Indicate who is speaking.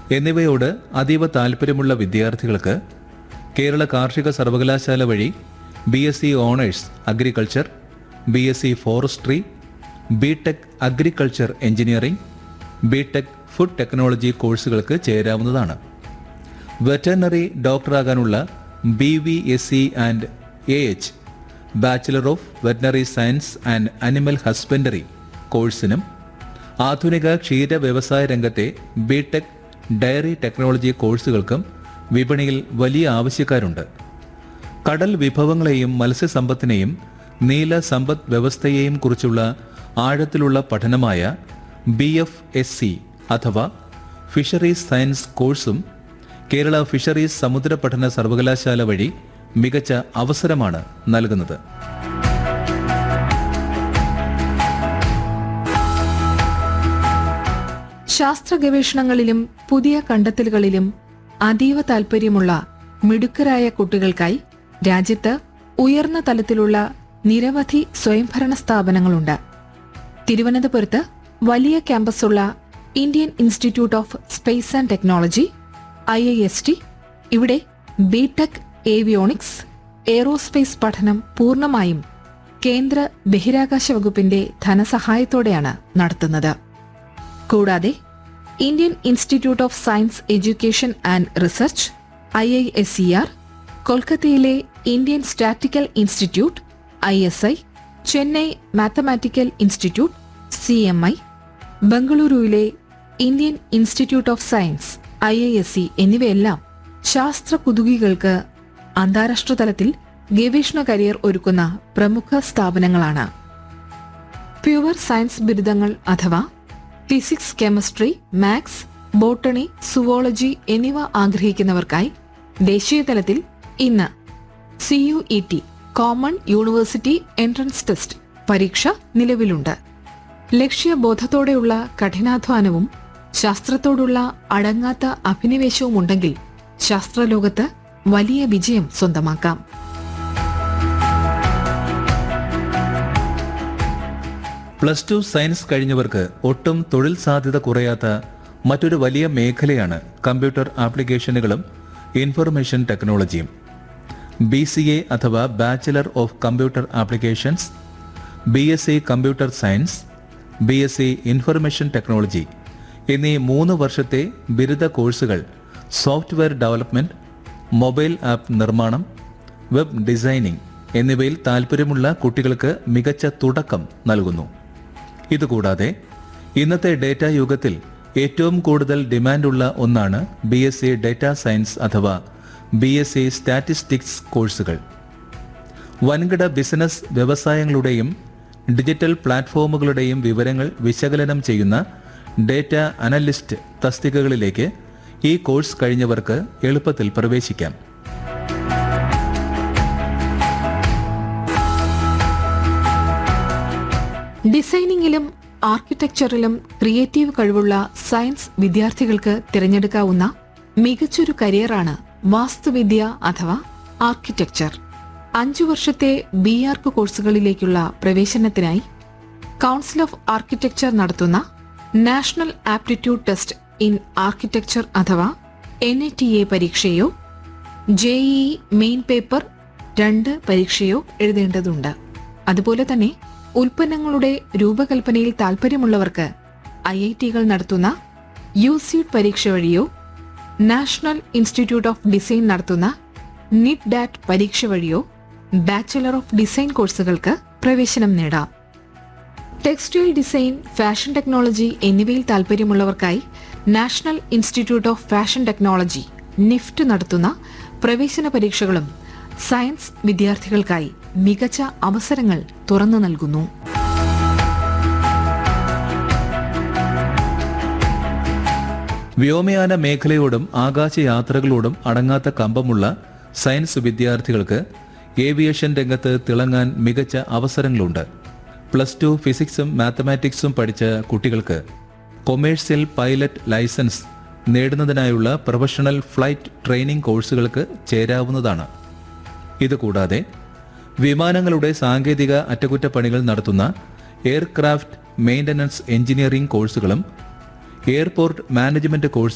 Speaker 1: എന്നിവയോട് അതീവ താൽപ്പര്യമുള്ള വിദ്യാർത്ഥികൾക്ക് കേരള കാർഷിക സർവകലാശാല വഴി B S C honours agriculture B S C forestry B tech agriculture engineering B tech food technology കോഴ്സുകൾക്ക് ചേരാവുന്നതാണ് വെറ്ററിനറി ഡോക്ടറാകാനുള്ള B V S C and A H bachelor of veterinary science and animal husbandry കോഴ്സിനും ആധുനിക ക്ഷീര വ്യവസായ രംഗത്തെ B tech dairy technology കോഴ്സുകൾക്കും വിപണിയിൽ വലിയ ആവശ്യക്കാരുണ്ട് കടൽ വിഭവങ്ങളെയും മത്സ്യസമ്പത്തിനെയും നീല സമ്പദ് വ്യവസ്ഥയെയും കുറിച്ചുള്ള ആഴത്തിലുള്ള പഠനമായ ബി എഫ് എസ് സി അഥവാ ഫിഷറീസ് സയൻസ് കോഴ്സും കേരള ഫിഷറീസ് സമുദ്ര പഠന സർവകലാശാല വഴി മികച്ച അവസരമാണ് നൽകുന്നത്
Speaker 2: ശാസ്ത്ര ഗവേഷണങ്ങളിലും പുതിയ കണ്ടെത്തലുകളിലും അതീവ താൽപ്പര്യമുള്ള മിടുക്കരായ കുട്ടികൾക്കായി രാജ്യത്ത് ഉയർന്ന തലത്തിലുള്ള നിരവധി സ്വയംഭരണ സ്ഥാപനങ്ങളുണ്ട് തിരുവനന്തപുരത്ത് വലിയ ക്യാമ്പസുള്ള Indian institute of space and technology I I S T ഇവിടെ ബിടെക് ഏവിയോണിക്സ് എയ്റോസ്പേസ് പഠനം പൂർണ്ണമായും കേന്ദ്ര ബഹിരാകാശ വകുപ്പിന്റെ ധനസഹായത്തോടെയാണ് നടത്തുന്നത് കൂടാതെ Indian institute of science education and research I I S C R കൊൽക്കത്തയിലെ Indian statical institute I S I Chennai mathematical institute C M I ബംഗളൂരുവിലെ Indian institute of science I I S C എന്നിവയെല്ലാം ശാസ്ത്ര കുതുകികൾക്ക് അന്താരാഷ്ട്ര തലത്തിൽ ഗവേഷണ career ഒരുക്കുന്ന പ്രമുഖ സ്ഥാപനങ്ങളാണ് പ്യുവർ സയൻസ് ബിരുദങ്ങൾ അഥവാ physics chemistry maths botany zoology എന്നിവ ആഗ്രഹിക്കുന്നവർക്കായി ദേശീയ തലത്തിൽ ഇന്ന് C U E T common university entrance test പരീക്ഷ നിലവിലുണ്ട് ലക്ഷ്യബോധത്തോടെയുള്ള കഠിനാധ്വാനവും ശാസ്ത്രത്തോടുള്ള അടങ്ങാത്ത അഭിനിവേശവും ഉണ്ടെങ്കിൽ ശാസ്ത്രലോകത്ത് വലിയ വിജയം സ്വന്തമാക്കാം
Speaker 1: പ്ലസ് ടു സയൻസ് കഴിഞ്ഞവർക്ക് ഒട്ടും തൊഴിൽ സാധ്യത കുറയാത്ത മറ്റൊരു വലിയ മേഖലയാണ് കമ്പ്യൂട്ടർ ആപ്ലിക്കേഷനുകളും ഇൻഫർമേഷൻ ടെക്നോളജിയും ബി സി എ അഥവാ bachelor of computer applications B S C computer science B S C information technology എന്നീ മൂന്ന് വർഷത്തെ ബിരുദ കോഴ്സുകൾ സോഫ്റ്റ്വെയർ ഡെവലപ്മെന്റ് മൊബൈൽ ആപ്പ് നിർമ്മാണം വെബ് ഡിസൈനിംഗ് എന്നിവയിൽ താൽപ്പര്യമുള്ള കുട്ടികൾക്ക് മികച്ച തുടക്കം നൽകുന്നു ഇതുകൂടാതെ ഇന്നത്തെ ഡേറ്റ യുഗത്തിൽ ഏറ്റവും കൂടുതൽ ഡിമാൻഡുള്ള ഒന്നാണ് B S C data science അഥവാ ബി എസ് സി സ്റ്റാറ്റിസ്റ്റിക്സ് കോഴ്സുകൾ വൻകിട ബിസിനസ് വ്യവസായങ്ങളുടെയും ഡിജിറ്റൽ പ്ലാറ്റ്ഫോമുകളുടെയും വിവരങ്ങൾ വിശകലനം ചെയ്യുന്ന ഡേറ്റ അനലിസ്റ്റ് തസ്തികകളിലേക്ക് ഈ കോഴ്സ് കഴിഞ്ഞവർക്ക് എളുപ്പത്തിൽ പ്രവേശിക്കാം
Speaker 2: ഡിസൈനിങ്ങിലും ആർക്കിടെക്ചറിലും ക്രിയേറ്റീവ് കഴിവുള്ള സയൻസ് വിദ്യാർത്ഥികൾക്ക് തിരഞ്ഞെടുക്കാവുന്ന മികച്ചൊരു കരിയറാണ് വാസ്തുവിദ്യ അഥവാ ആർക്കിടെക്ചർ അഞ്ചു വർഷത്തെ ബി ആർക്ക് കോഴ്സുകളിലേക്കുള്ള പ്രവേശനത്തിനായി കൗൺസിൽ ഓഫ് ആർക്കിടെക്ചർ നടത്തുന്ന national aptitude test in architecture അഥവാ എൻ എ ടി എ പരീക്ഷയോ ജെഇ മെയിൻ പേപ്പർ രണ്ട് പരീക്ഷയോ എഴുതേണ്ടതുണ്ട് അതുപോലെ തന്നെ ഉൽപ്പന്നങ്ങളുടെ രൂപകൽപ്പനയിൽ താൽപ്പര്യമുള്ളവർക്ക് ഐ ഐ ടികൾ നടത്തുന്ന യു സീഡ് പരീക്ഷ വഴിയോ നാഷണൽ ഇൻസ്റ്റിറ്റ്യൂട്ട് ഓഫ് ഡിസൈൻ നടത്തുന്ന നിറ്റ് ഡാറ്റ് പരീക്ഷ വഴിയോ ബാച്ചിലർ ഓഫ് ഡിസൈൻ കോഴ്സുകൾക്ക് പ്രവേശനം നേടാം ടെക്സ്റ്റൈൽ ഡിസൈൻ ഫാഷൻ ടെക്നോളജി എന്നിവയിൽ താൽപ്പര്യമുള്ളവർക്കായി national institute of fashion technology NIFT നടത്തുന്ന പ്രവേശന പരീക്ഷകളും സയൻസ് വിദ്യാർത്ഥികൾക്കായി മികച്ച അവസരങ്ങൾ തുറന്നു നൽകുന്നു
Speaker 1: വ്യോമയാന മേഖലയോടും ആകാശയാത്രകളോടും അടങ്ങാത്ത കമ്പമുള്ള സയൻസ് വിദ്യാർത്ഥികൾക്ക് ഏവിയേഷൻ രംഗത്ത് തിളങ്ങാൻ മികച്ച അവസരങ്ങളുണ്ട് പ്ലസ് ടു ഫിസിക്സും മാത്തമാറ്റിക്സും പഠിച്ച കുട്ടികൾക്ക് കൊമേഴ്സ്യൽ പൈലറ്റ് ലൈസൻസ് നേടുന്നതിനായുള്ള പ്രൊഫഷണൽ ഫ്ലൈറ്റ് ട്രെയിനിംഗ് കോഴ്സുകൾക്ക് ചേരാവുന്നതാണ് ഇതുകൂടാതെ വിമാനങ്ങളുടെ സാങ്കേതിക അറ്റകുറ്റപ്പണികൾ നടത്തുന്ന എയർക്രാഫ്റ്റ് മെയിൻ്റനൻസ് എഞ്ചിനീയറിംഗ് കോഴ്സുകളും എയർപോർട്ട് മാനേജ്മെന്റ് കോഴ്സുകളും